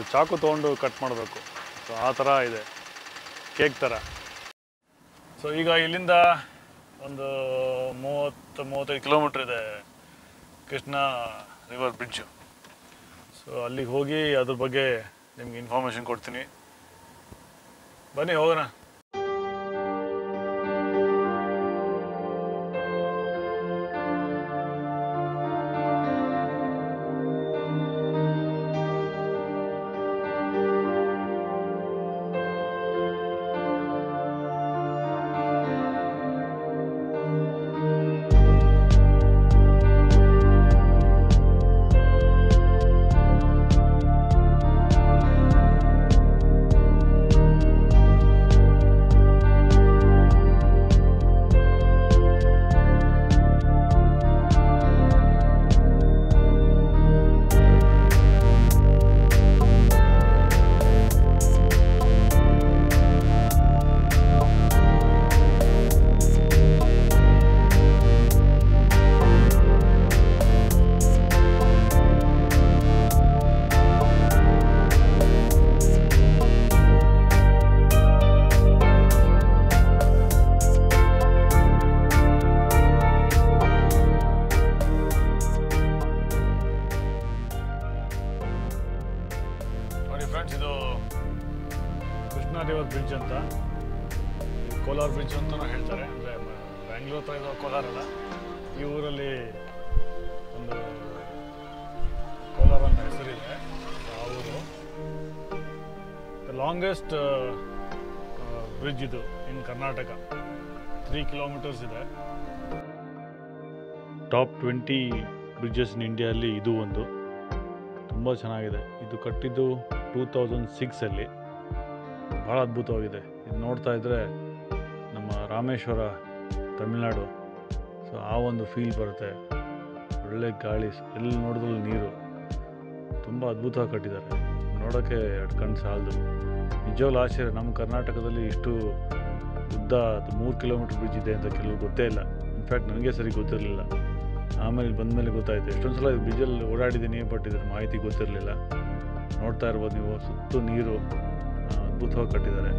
ಒಂದು ಚಾಕು ತೊಗೊಂಡು ಕಟ್ ಮಾಡಬೇಕು ಸೊ ಆ ಥರ ಇದೆ ಕೇಕ್ ಥರ ಸೊ ಈಗ ಇಲ್ಲಿಂದ ಒಂದು ಮೂವತ್ತು ಮೂವತ್ತೈದು ಕಿಲೋಮೀಟ್ರ್ ಇದೆ ಕೃಷ್ಣ ರಿವರ್ ಬ್ರಿಡ್ಜು ಸೊ ಅಲ್ಲಿಗೆ ಹೋಗಿ ಅದ್ರ ಬಗ್ಗೆ ನಿಮ್ಗೆ ಇನ್ಫಾರ್ಮೇಷನ್ ಕೊಡ್ತೀನಿ ಬನ್ನಿ ಹೋಗೋಣ ನೋಡಿ ಫ್ರೆಂಡ್ಸ್ ಇದು ಕೃಷ್ಣ ರಿವರ್ ಬ್ರಿಡ್ಜ್ ಅಂತ ಇದು ಕೋಲಾರ ಬ್ರಿಡ್ಜ್ ಅಂತಲೂ ಹೇಳ್ತಾರೆ ಅಂದರೆ ಬ್ಯಾಂಗ್ಳೂರ್ ಹತ್ರ ಇರೋ ಕೋಲಾರ ಅಲ್ಲ ಈ ಊರಲ್ಲಿ ಒಂದು ಕೋಲಾರ ಅಂತ ಹೆಸರಿದೆ ಆ ಊರು ದ ಲಾಂಗೆಸ್ಟ್ ಬ್ರಿಡ್ಜ್ ಇದು ಇನ್ ಕರ್ನಾಟಕ ತ್ರೀ ಕಿಲೋಮೀಟರ್ಸ್ ಇದೆ ಟಾಪ್ ಟ್ವೆಂಟಿ ಬ್ರಿಡ್ಜಸ್ ಇನ್ ಇಂಡಿಯಲ್ಲಿ ಇದು ಒಂದು ತುಂಬ ಚೆನ್ನಾಗಿದೆ ಇದು ಕಟ್ಟಿದ್ದು ಟೂ ತೌಸಂಡ್ ಸಿಕ್ಸಲ್ಲಿ ಭಾಳ ಅದ್ಭುತವಾಗಿದೆ ಇದು ನೋಡ್ತಾ ಇದ್ದರೆ ನಮ್ಮ ರಾಮೇಶ್ವರ ತಮಿಳ್ನಾಡು ಸೊ ಆ ಒಂದು ಫೀಲ್ ಬರುತ್ತೆ ಒಳ್ಳೆ ಗಾಳಿ ಎಲ್ಲಿ ನೋಡಿದ್ರೂ ನೀರು ತುಂಬ ಅದ್ಭುತವಾಗಿ ಕಟ್ಟಿದ್ದಾರೆ ನೋಡೋಕ್ಕೆ ಎರಡು ಕಣ್ಣು ಸಾಲದು ನಿಜವಾಗ್ಲೂ ಆಶ್ಚರ್ಯ ನಮ್ಮ ಕರ್ನಾಟಕದಲ್ಲಿ ಇಷ್ಟು ಉದ್ದ ಮೂರು ಕಿಲೋಮೀಟ್ರ್ ಬ್ರಿಡ್ಜ್ ಇದೆ ಅಂತ ಕೆಲವು ಗೊತ್ತೇ ಇಲ್ಲ ಇನ್ಫ್ಯಾಕ್ಟ್ ನನಗೆ ಸರಿ ಗೊತ್ತಿರಲಿಲ್ಲ ಆಮೇಲೆ ಇಲ್ಲಿ ಬಂದಮೇಲೆ ಗೊತ್ತಾಯಿತು ಎಷ್ಟೊಂದು ಸಲ ಬ್ರಿಡ್ಜಲ್ಲಿ ಓಡಾಡಿದ್ದೀನಿ ಬಟ್ ಇದ್ರ ಮಾಹಿತಿ ಗೊತ್ತಿರಲಿಲ್ಲ ನೋಡ್ತಾ ಇರ್ಬೋದು ನೀವು ಸುತ್ತು ನೀರು ಆ, ಅದ್ಭುತವಾಗಿ ಕಟ್ಟಿದ್ದಾರೆ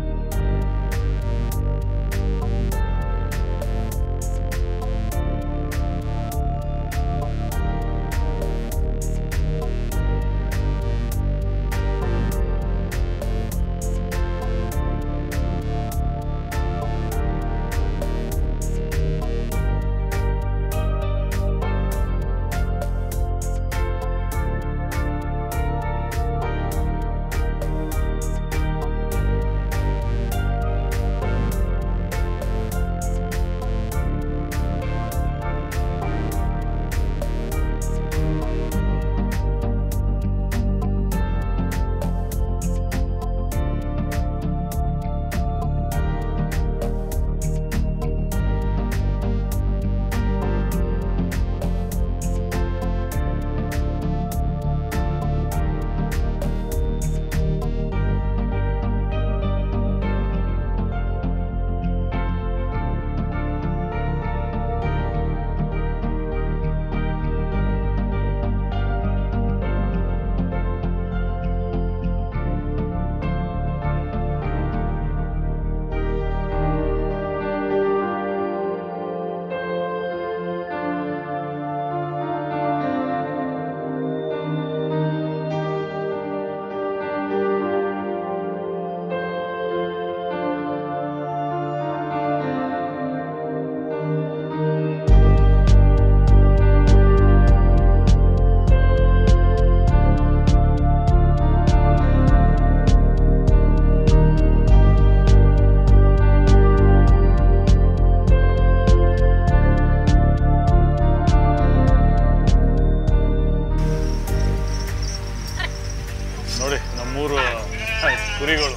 ನೋಡಿ ನಮ್ಮೂರು ಕುರಿಗಳು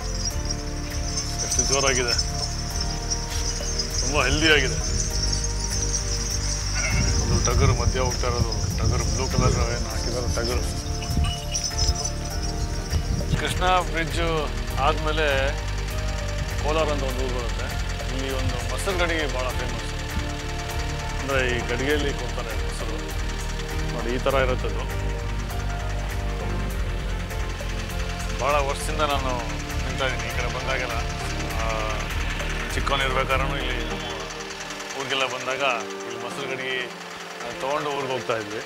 ಎಷ್ಟು ಜೋರಾಗಿದೆ ತುಂಬ ಹೆಲ್ದಿಯಾಗಿದೆ ಅದು ಟಗರು ಮಧ್ಯ ಹೋಗ್ತಾ ಇರೋದು ಟಗರು ಬ್ಲೂ ಕಲರ್ ಏನು ಹಾಕಿದಾರೆ ಟಗರು ಕೃಷ್ಣ ಬ್ರಿಡ್ಜು ಆದಮೇಲೆ ಕೋಲಾರ ಅಂತ ಒಂದು ಊರು ಬರುತ್ತೆ ಇಲ್ಲಿ ಒಂದು ಮೊಸರು ಗಡಿಗೆ ಭಾಳ ಫೇಮಸ್ ಅಂದರೆ ಈ ಗಡಿಗೆಯಲ್ಲಿ ಕೊಡ್ತಾರೆ ಮೊಸರು ನೋಡಿ ಈ ಥರ ಇರುತ್ತೆ ಅದು ಭಾಳ ವರ್ಷದಿಂದ ನಾನು ತಿಂತಾ ಇದ್ದೀನಿ ಈ ಕಡೆ ಬಂದಾಗೆಲ್ಲ ಚಿಕ್ಕವನಿರ್ಬೇಕಾದ್ರೂ ಇಲ್ಲಿ ನಮ್ಮ ಊರಿಗೆಲ್ಲ ಬಂದಾಗ ಇಲ್ಲಿ ಮೊಸರು ಗಡಿಗೆ ತೊಗೊಂಡು ಊರಿಗೆ ಹೋಗ್ತಾ ಇದ್ವಿ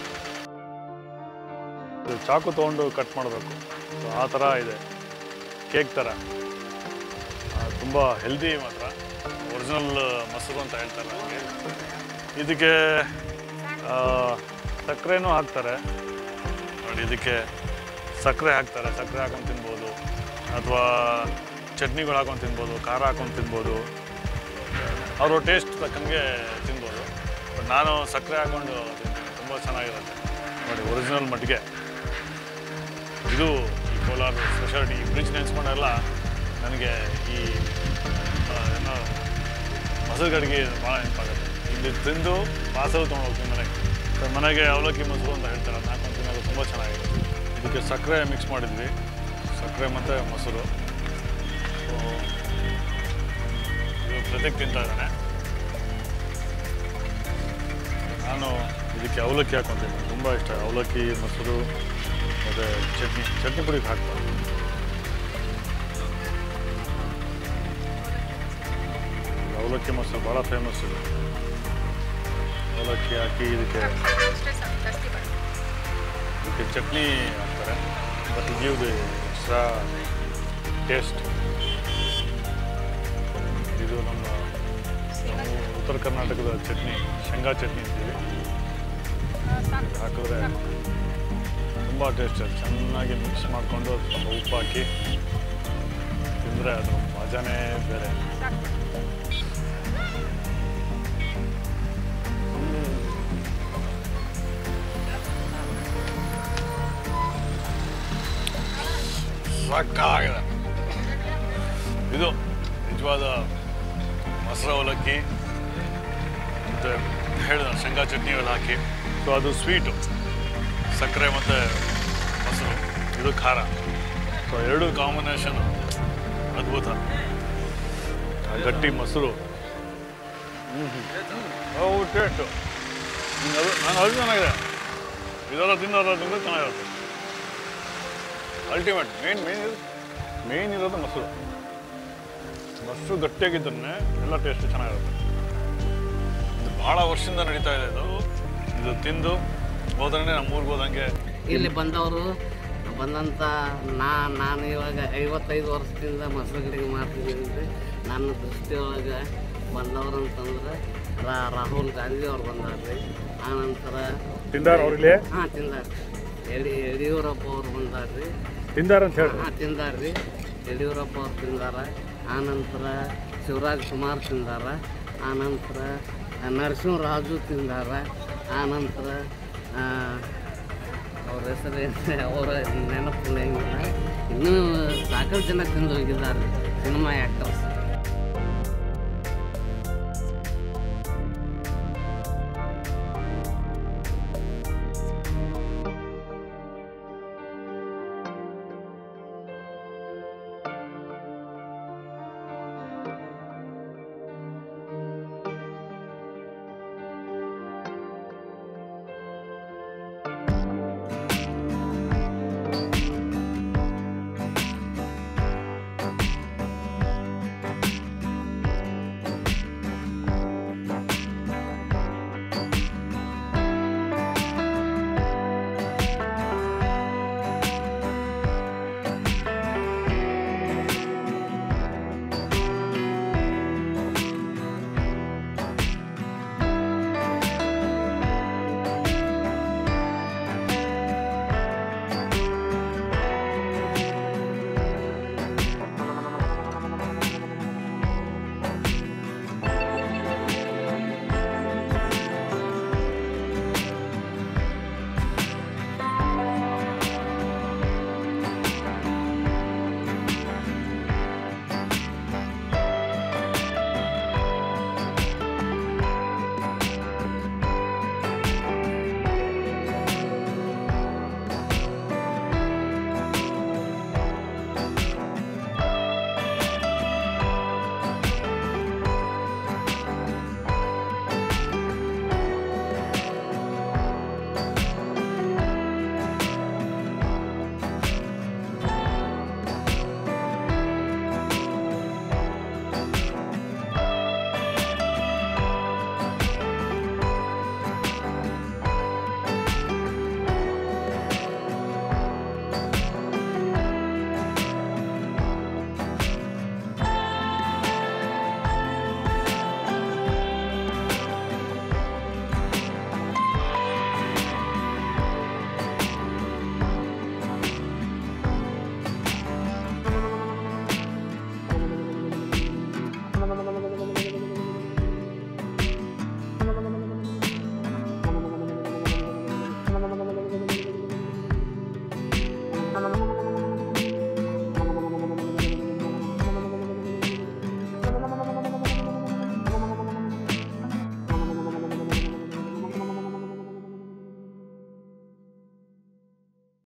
ಇದು ಚಾಕು ತೊಗೊಂಡು ಕಟ್ ಮಾಡಬೇಕು ಆ ಥರ ಇದೆ ಕೇಕ್ ಥರ ತುಂಬ ಹೆಲ್ದಿ ಮಾತ್ರ ಒರಿಜಿನಲ್ ಮೊಸರು ಅಂತ ಹೇಳ್ತಾರೆ ಹಾಗೆ ಇದಕ್ಕೆ ಆ, ಸಕ್ಕರೆನೂ ಹಾಕ್ತಾರೆ ನೋಡಿ ಇದಕ್ಕೆ ಸಕ್ಕರೆ ಹಾಕ್ತಾರೆ ಸಕ್ಕರೆ ಹಾಕೊಂಡು ತಿನ್ಬೋದು ಅಥವಾ ಚಟ್ನಿಗಳು ಹಾಕೊಂಡು ತಿನ್ಬೋದು ಖಾರ ಹಾಕೊಂಡು ತಿನ್ಬೋದು ಅವರು ಟೇಸ್ಟ್ ತಕ್ಕಂಗೆ ತಿನ್ಬೋದು ಬಟ್ ನಾನು ಸಕ್ಕರೆ ಹಾಕೊಂಡು ತಿಂತೀನಿ ತುಂಬ ಚೆನ್ನಾಗಿರುತ್ತೆ ನೋಡಿ ಒರಿಜಿನಲ್ ಮಟ್ಟಿಗೆ ಇದು ಈ ಕೋಲಾರ ಸ್ಪೆಷಾಲಿಟಿ ಈ ಬ್ರಿಡ್ಜ್ ನೆನೆಸ್ಕೊಂಡೆಲ್ಲ ನನಗೆ ಈ ಆ, ಏನೋ ಮೊಸರು ಗಡಿಗೆ ಭಾಳ ನೆನಪಾಗುತ್ತೆ ಇಲ್ಲಿ ತಿಂದು ಪಾರ್ಸಲ್ ತೊಗೊಂಡು ಹೋಗ್ತೀನಿ ಮನೆಗೆ ಸೊ ಮನೆಗೆ ಅವಲಕ್ಕಿ ಮೊಸರು ಅಂತ ಹೇಳ್ತಾರೆ ಅದನ್ನ ಹಾಕೊಂಡು ತಿನ್ನೋದು ತುಂಬ ಚೆನ್ನಾಗಿದೆ ಇದಕ್ಕೆ ಸಕ್ಕರೆ ಮಿಕ್ಸ್ ಮಾಡಿದ್ವಿ ಸಕ್ಕರೆ ಮತ್ತು ಮೊಸರು ಸೊ ಇದು ಪ್ರತೀಕ್ ತಿಂತಾ ಇದ್ದಾನೆ ನಾನು ಇದಕ್ಕೆ ಅವಲಕ್ಕಿ ಹಾಕೊತೀನಿ ತುಂಬ ಇಷ್ಟ ಅವಲಕ್ಕಿ ಮೊಸರು ಮತ್ತು ಚಟ್ನಿ ಚಟ್ನಿ ಪುಡಿಗೆ ಹಾಕ್ತಾರೆ ಅವಲಕ್ಕಿ ಮೊಸರು ಭಾಳ ಫೇಮಸ್ ಇದೆ ಅವಲಕ್ಕಿ ಹಾಕಿ ಇದಕ್ಕೆ ಅಷ್ಟೇ ಸಾಕು ಜಾಸ್ತಿ ಬೇಡ ಇದಕ್ಕೆ ಚಟ್ನಿ ಹಾಕ್ತಾರೆ but give the extra taste ಇದು ನಮ್ಮ ನಾವು ಉತ್ತರ ಕರ್ನಾಟಕದ ಚಟ್ನಿ ಶೇಂಗಾ ಚಟ್ನಿ ಅಂತೀವಿ ಸಾಕು ಹಾಕಿದ್ರೆ ತುಂಬ ಟೇಸ್ಟ್ ಚೆನ್ನಾಗಿ ಮಿಕ್ಸ್ ಮಾಡಿಕೊಂಡು ಸ್ವಲ್ಪ ಉಪ್ಪು ಹಾಕಿ ತಿಂದರೆ ಅದ್ರ ಮಜಾನೇ ಬೇರೆ ಸಾಕು ಸಕ್ಕಾಗಿದೆ ಇದು ನಿಜವಾದ ಮೊಸರು ಅವಲಕ್ಕಿ ಮತ್ತು ಹೇಳಿದ ಶೇಂಗಾ ಚಟ್ನಿ ಎಲ್ಲ ಹಾಕಿ ಸೊ ಅದು ಸ್ವೀಟು ಸಕ್ಕರೆ ಮತ್ತು ಮೊಸರು ಇದು ಖಾರ ಸೊ ಎರಡು ಕಾಂಬಿನೇಷನು ಅದ್ಭುತ ಆ ಗಟ್ಟಿ ಮೊಸರು ಹೌದು ಟೇಸ್ಟು ಅದು ನಾನು ಅದು ಚೆನ್ನಾಗಿದೆ ಇದೆಲ್ಲ ತಿನ್ನೋಲ್ಲ ತಿಂದರೆ ಚೆನ್ನಾಗಿರುತ್ತೆ ಅಲ್ಟಿಮೇಟ್ ಮೇನ್ ಮೇನ್ ಇದು ಮೇನ್ ಇರೋದು ಮೊಸರು ಮೊಸರು ಗಟ್ಟಿಯಾಗಿದ್ದನ್ನೇ ಎಲ್ಲ ಟೇಸ್ಟ್ ಚೆನ್ನಾಗಿರುತ್ತೆ ಇದು ಭಾಳ ವರ್ಷದಿಂದ ನಡೀತಾ ಇದೆ ಇದು ಇದು ತಿಂದು ಹೋದ್ರೆ ನಮ್ಮ ಊರಿಗೆ ಹೋದಂಗೆ ಇಲ್ಲಿ ಬಂದವರು ಬಂದಂಥ ನಾ ನಾನು ಇವಾಗ ಐವತ್ತೈದು ವರ್ಷದಿಂದ ಮೊಸರು ಗಡಿಗೆ ಮಾಡ್ತಿದ್ದೀನಿ ನನ್ನ ದೃಷ್ಟಿಯೊಳಗೆ ಬಂದವರು ಅಂತಂದ್ರೆ ರಾ ರಾಹುಲ್ ಗಾಂಧಿ ಅವ್ರು ಬಂದಾರ್ರಿ ಆನಂತರ ತಿಂದಾರ ಅವ್ರಲ್ಲಿ ಹಾಂ ತಿಂದಾರ ಯಡಿ ಯಡಿಯೂರಪ್ಪ ಅವ್ರು ಬಂದಾರ್ರಿ ತಿಂದಾರ ಅಂತ ಹೇಳಿ ಹಾಂ ತಿಂದಾರ್ರಿ ಯಡಿಯೂರಪ್ಪ ಅವ್ರು ತಿಂದಾರ ಆನಂತರ ಶಿವರಾಜ್ ಕುಮಾರ್ ತಿಂದಾರ ಆನಂತರ ನರಸಿಂಹರಾಜು ತಿಂದಾರ ಆನಂತರ ಆ, ಅವ್ರ ಹೆಸರು ಏನು ಅವರ ನೆನಪು ಉಳಿಯಂಗಿಲ್ಲ ಇನ್ನೂ ಸಾಕಷ್ಟು ಜನ ತಿಂದು ಹೋಗಿದ್ದಾರೆ ಸಿನಿಮಾ ಆ್ಯಕ್ಟರ್ಸ್